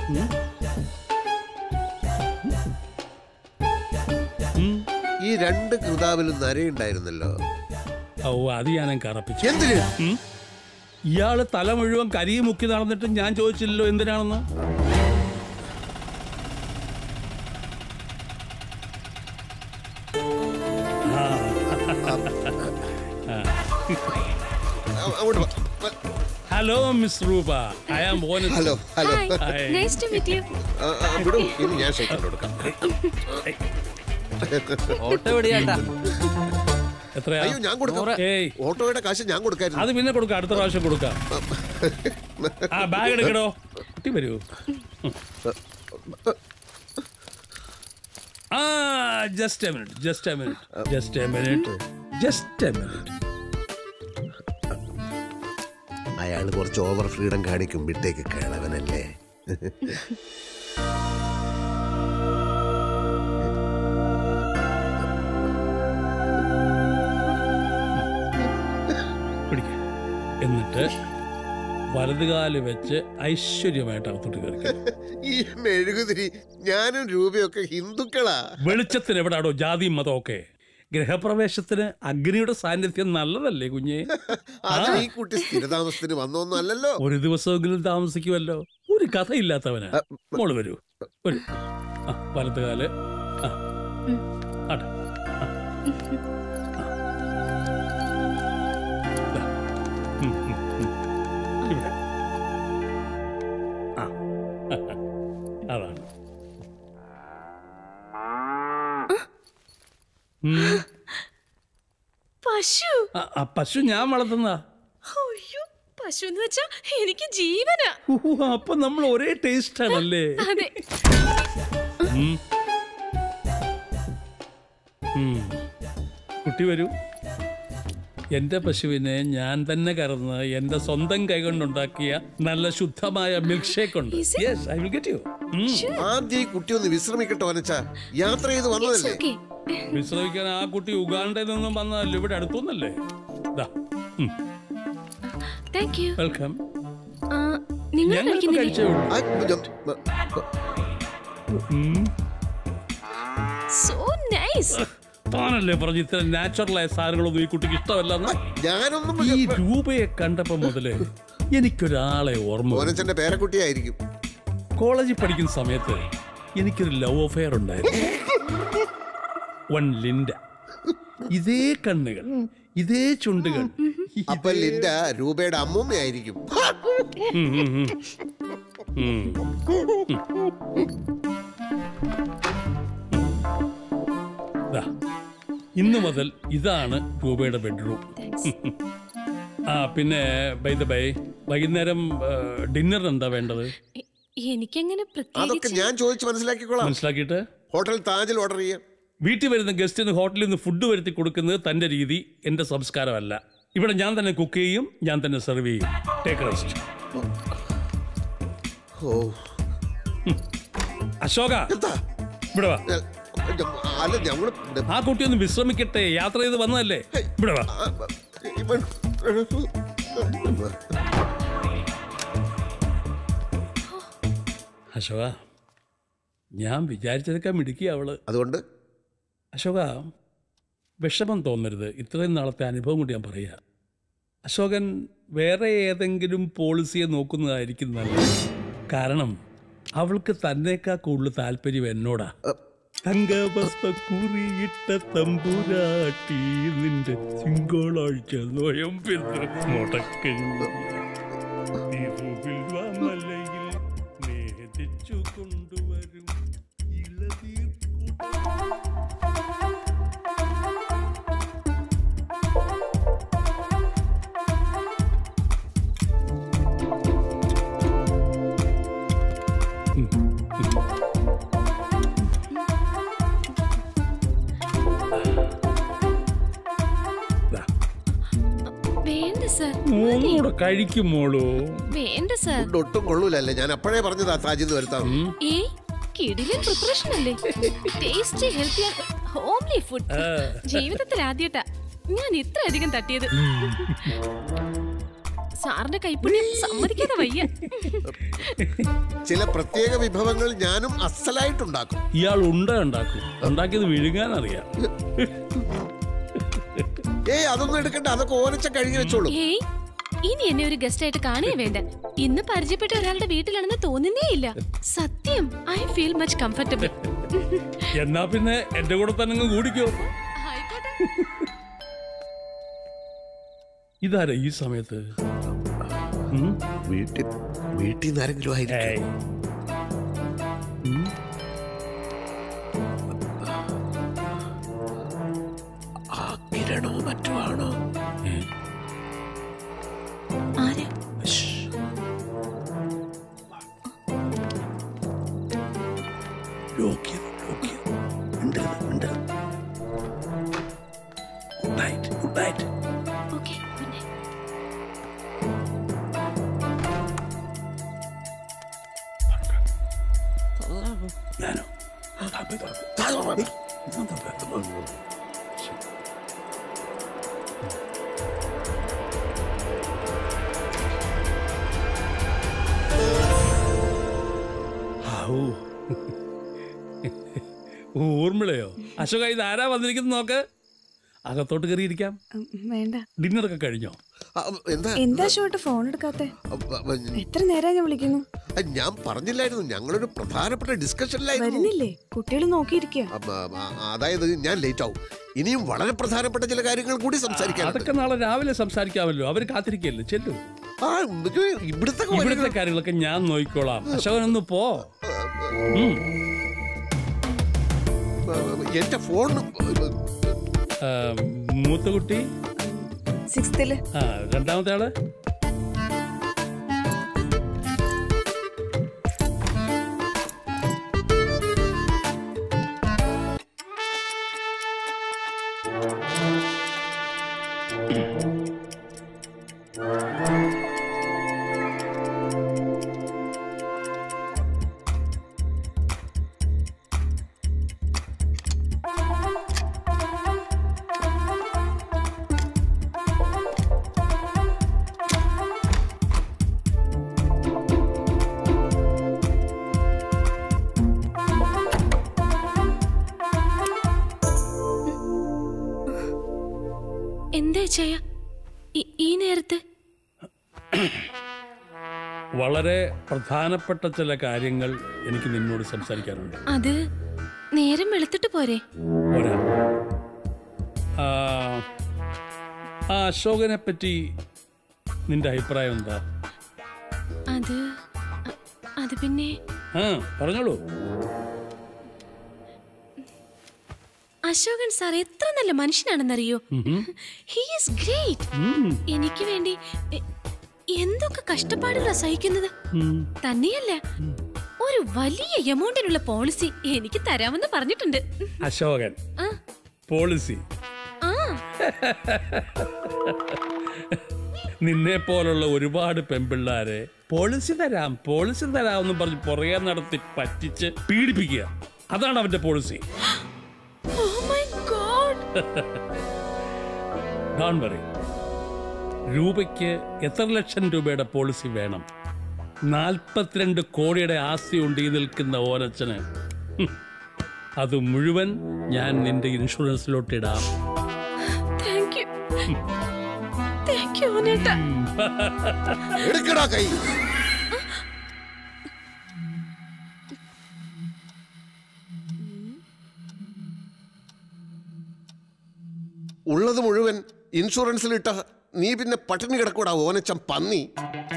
ഉം. ഈ രണ്ട് കൃതാവിലും നരയുണ്ടായിരുന്നല്ലോ ഓ അത് ഞാൻ കറപ്പിച്ചു എന്തിന് ഉം? ഇയാള് തല മുഴുവൻ കരിയി മുക്കി നടന്നിട്ട് ഞാൻ ചോദിച്ചില്ലല്ലോ എന്തിനാണെന്ന് അ- അങ്ങോട്ട് വാ. വ- hello miss Roopa I am bonus hello hello hi Hi. Nice to meet you ആ, ആ, വിടൂ ഇനി ഞാൻ ഷെയ്ക്കോട്ട് കൊടുക്കാം ഓട്ടോ എവിടെയാട്ടാ എത്രയാ അയ്യോ ഞാൻ കൊടുക്കാം ഏയ് ഓട്ടോയുടെ കാശ് ഞാൻ കൊടുക്കായിരുന്നു അത് പിന്നെ കൊടുക്കാം അടുത്ത പ്രാവശ്യം കൊടുക്കാം ആ ബാഗ് എടുക്കടോ കുട്ടി വരൂ ആ just a minute just a minute just a minute just a minute അയാൾ കുറച്ച് ഓവർ ഫ്രീഡം കാണിക്കും വിട്ടേക്ക് കിളവനല്ലേ പിടിക്ക എന്നിട്ട് വലതുകാല് വെച്ച് ഐശ്വര്യമായിട്ട് അകത്തോട്ട് കയറി ഈ മെഴുകുതിരി ഞാനും രൂപയൊക്കെ ഹിന്ദുക്കളാ വെളിച്ചത്തിന് എവിടാടോ ജാതിയും മതമൊക്കെ ഗ്രഹപ്രവേശത്തിന് അഗ്നിയുടെ സാന്നിധ്യം നല്ലതല്ലേ കുഞ്ഞെ അത് ഈ കുട്ടി സ്ഥിരതാമസത്തിന് വന്നൊന്നും അല്ലല്ലോ ഒരു ദിവസമെങ്കിലും താമസിക്കുമല്ലോ ഒരു കഥയില്ലാത്തവന് മോള് വരൂ വരൂ ആ വലത്തുകാല് ആ ആട്ടെ ആ. ആ. ദാ. ഉം, ഉം, ഉം. ഇവിടെ. ആ. അതാണ് ഉം. പശു ആ, ആ പശു ഞാൻ വളർത്തുന്നതാ അയ്യോ പശു എന്ന് വെച്ചാ എനിക്ക് ജീവനാ ഊ, അപ്പൊ നമ്മൾ ഒരേ ടേസ്റ്റ് ആണല്ലേ അതെ ഉം. ഉം. കുട്ടി വരൂ എന്റെ പശുവിനെ ഞാൻ തന്നെ കറന്ന് എന്റെ സ്വന്തം കൈകൊണ്ടുണ്ടാക്കിയ നല്ല ശുദ്ധമായ മിൽക്ക് ഷേക്ക് ഉണ്ട് Is it? Yes I will get you ആദ്യം ഈ കുട്ടി ഒന്ന് വിശ്രമിക്കട്ടെ വനച്ച യാത്ര ചെയ്ത് വന്നതല്ലേ ഓക്കെ വിശ്രമിക്കാൻ ആ കുട്ടി ഉഗാണ്ടയിൽ നിന്നും വന്നതല്ലേ ഇവിടെ അടുത്തൊന്നല്ലേ താങ്ക് യു വെൽക്കം നിങ്ങൾ ഞങ്ങൾ കഴിക്കുന്നില്ലേ കഴിച്ചേ ഉള്ളൂ ആ, ജം- ബ- ബ- ഉം. സോ നൈസ് താനല്ലേ പറഞ്ഞു ഇത്ര നാച്ചുറലായ സാധനങ്ങളൊന്നും ഈ കുട്ടിക്ക് ഇഷ്ടമല്ലെന്ന് ഞാനൊന്നും ഈ രൂപയെ കണ്ടപ്പോ മുതലേ എനിക്കൊരാളെ ഓർമ്മ വന്നു. മോനച്ചന്റെ പേരക്കുട്ടിയായിരിക്കും കോളേജിൽ പഠിക്കുന്ന സമയത്ത് എനിക്കൊരു ലവ് അഫെയർ ഉണ്ടായിരുന്നു വൺ ലിൻഡ ഇതേ കണ്ണുകൾ ഇതേ ചുണ്ടുകൾ അപ്പൊ ലിൻഡ രൂപയുടെ അമ്മൂമ്മയായിരിക്കും ഉം, ഉം, ഉം. ഉം. ദാ, ഇന്നു മുതൽ ഇതാണ് രൂപയുടെ ബെഡ്റൂം താങ്ക്സ് ആ പിന്നെ ബൈ ദ ബൈ വൈകുന്നേരം ഡിന്നർ എന്താ വേണ്ടത് എനിക്കങ്ങനെ അതൊക്കെ പ്രത്യേകിച്ച് ഞാൻ ചോദിച്ച് മനസ്സിലാക്കിക്കോളാം മനസ്സിലാക്കിയിട്ട് ഹോട്ടൽ താജിൽ ഓർഡർ ചെയ്യാം വീട്ടിൽ വരുന്ന ഗസ്റ്റിന് ഹോട്ടലിൽ നിന്ന് ഫുഡ് വരുത്തി കൊടുക്കുന്നത് തന്റെ രീതി എന്റെ സംസ്കാരമല്ല ഇവിടെ ഞാൻ തന്നെ കുക്ക് ചെയ്യും ഞാൻ തന്നെ സെർവ് ചെയ്യും ടേക്ക് റെസ്റ്റ് ഓ അശോക എന്താ ഇവിടെ വാ ഏ, ജം- അല്ല ഞങ്ങള് ആ കുട്ടി ഒന്ന് വിശ്രമിക്കട്ടെ യാത്ര ചെയ്ത് വന്നതല്ലേ ഇവിടെ വാ ആ, ഇവൻ- അശോക ഞാൻ വിചാരിച്ചതൊക്കെ മിടുക്കി അവള് അതുകൊണ്ട് അശോക വിഷമം തോന്നരുത് ഇത്രയും നാളത്തെ അനുഭവം കൊണ്ട് ഞാൻ പറയാ അശോകൻ വേറെ ഏതെങ്കിലും പോളിസിയെ നോക്കുന്നതായിരിക്കും നല്ലത് കാരണം അവൾക്ക് തന്നേക്കാ കൂടുതൽ താല്പര്യം എന്നോടാ തങ്കഭസ്മക്കുറിയിട്ട തമ്പുരാട്ടി നിന്റെ തിങ്കളാഴ്ച നോയമ്പിന്ന് മുടക്കഞ്ഞു മലയിൽ നേതിച്ചു കൊണ്ടുവരും ഇളനീർ ദാ, വേണ്ട സർ ഒന്നുകൂടെ കഴിക്കും മോളൂ വേണ്ട സർ ഫുഡ് ഒട്ടും കൊള്ളൂലല്ലേ ഞാൻ അപ്പോഴേ പറഞ്ഞതാ താജിന്ന് വരുത്താം ഏയ് കിടിലൻ പ്രിപ്പറേഷൻ അല്ലേ ടേസ്റ്റി ഹെൽത്തി ഹോംലി ഫുഡ് ജീവിതത്തിൽ ആദ്യട്ടാ ഞാൻ ഇത്ര അധികം തട്ടിയത് സാറിന്റെ കൈപ്പുണ്യം സമ്മതിക്കാതെ വയ്യ ചില പ്രത്യേക വിഭവങ്ങൾ ഞാനും അസലായിട്ടുണ്ടാക്കും ഇയാൾ ഉണ്ട ഉണ്ടാക്കും ഉണ്ടാക്കിയത് വിഴുങ്ങാൻ അറിയാം ഏയ് അതൊന്നും എടുക്കണ്ട അതൊക്കെ ഓരച്ച കഴുകി വെച്ചോളൂ ഏയ് ഇനി എന്നെ ഒരു ഗസ്റ്റ് ആയിട്ട് കാണുകയേ വേണ്ട ഇന്ന് പരിചയപ്പെട്ട ഒരാളുടെ വീട്ടിലാണെന്ന് തോന്നുന്നേ ഇല്ല സത്യം ഐ ഫീൽ മച്ച് കംഫർട്ടബിൾ എന്നാ പിന്നെ എന്റെ കൂടെ തന്നെ അങ്ങ് കൂടിക്കോ ഇതാരാ ഈ സമയത്ത് ഉം? വീട്ടിൽ വീട്ടിൽ നിന്ന് ആരെങ്കിലും ആയിരിക്കും ഏയ്. ഉം? ആ കിരണോ മറ്റോ ആണോ ഏ? ആര് ശ്ശ്. ലോക്ക് ചെയ്തു, ലോക്ക് ചെയ്തു. മിണ്ടരുത്, മിണ്ടരുത്. Good night, good night. Okay ഞാനോ തുറക്ക്, തുറക്ക്. ഞാൻ തുറക്കാം. ഔ. ഊർമിളയോ അശോക ഇത് ആരാ വന്നിരിക്കുന്നത് നോക്ക് അകത്തോട്ട് കയറിയിരിക്കാം ഉം, വേണ്ട ഡിന്നറൊക്കെ കഴിഞ്ഞോ ആ, എന്താ എന്താ ഷോട്ട് ഫോൺ എടുക്കാത്തെ ആ, ആ, എത്ര നേരമായി ഞാൻ വിളിക്കുന്നു ആ, ഞാൻ പറഞ്ഞില്ലായിരുന്നു ഞങ്ങളൊരു പ്രധാനപ്പെട്ട ഡിസ്കഷനിലായിരുന്നു വരുന്നില്ലേ കുട്ടികൾ നോക്കിയിരിക്കുക അപ്പ, ആ, അതായത് ഞാൻ ലേറ്റ് ആവും ഇനിയും വളരെ പ്രധാനപ്പെട്ട ചില കാര്യങ്ങൾ കൂടി സംസാരിക്കാനുണ്ട് അതൊക്കെ നാളെ രാവിലെ സംസാരിക്കാമല്ലോ അവർ കാത്തിരിക്കല്ലേ ചെല്ലു ആ ഇത് ഇവിടുത്തെ ഇവിടുത്തെ കാര്യങ്ങളൊക്കെ ഞാൻ നോക്കിക്കോളാം അശോകൻ ഒന്ന് പോ ഉം. എന്റെ ഫോൺ ആ, മൂത്ത കുട്ടി സിക്സ്ത്തില് ആ രണ്ടാമത്തെ ആള് എന്താ ചെയ്യ ഈ നേരത്ത് വളരെ പ്രധാനപ്പെട്ട ചില കാര്യങ്ങൾ എനിക്ക് നിന്നോട് സംസാരിക്കാനുണ്ട് അത് നേരം വെളുത്തിട്ട് പോരെ പോരാ ആ, ആ അശോകനെ പറ്റി നിന്റെ അഭിപ്രായം എന്താ അത് അ- അത് പിന്നെ ആ പറഞ്ഞോളൂ അശോകൻ സാർ എത്ര നല്ല മനുഷ്യനാണെന്നറിയോ ഹി ഈസ് ഗ്രേറ്റ് ഉം, എനിക്ക് വേണ്ടി എ- എന്തൊക്കെ കഷ്ടപ്പാടുകളാ സഹിക്കുന്നത് ഉം. തന്നെയല്ല ഒരു വലിയ എമൗണ്ടിനുള്ള പോളിസി എനിക്ക് തരാമെന്ന് പറഞ്ഞിട്ടുണ്ട് അശോകൻ ആ, പോളിസി ആ നിന്നെ പോലുള്ള ഒരുപാട് പെൺപിള്ളാരെ പോളിസി തരാം പോളിസി തരാം എന്ന് പറഞ്ഞ് പുറകെ നടത്തി പറ്റിച്ച് പീഡിപ്പിക്കുക അതാണ് അവന്റെ policy Oh my God. Don't worry രൂപയ്ക്ക് എത്ര ലക്ഷം രൂപയുടെ പോളിസി വേണം നാൽപ്പത്തിരണ്ട് കോടിയുടെ ആസ്തി ഉണ്ട് ഈ നിൽക്കുന്ന ഓരച്ചന് ഹും. അത് മുഴുവൻ ഞാൻ നിന്റെ ഇൻഷുറൻസിലോട്ട് ഇടാം Thank you. Thank you, ഓനേട്ടാ. എടുക്കടാ കൈ ഉള്ളത് മുഴുവൻ ഇൻഷുറൻസിലിട്ട നീ പിന്നെ പട്ടിണി കിടക്കൂടാ ഓനച്ചം പന്നി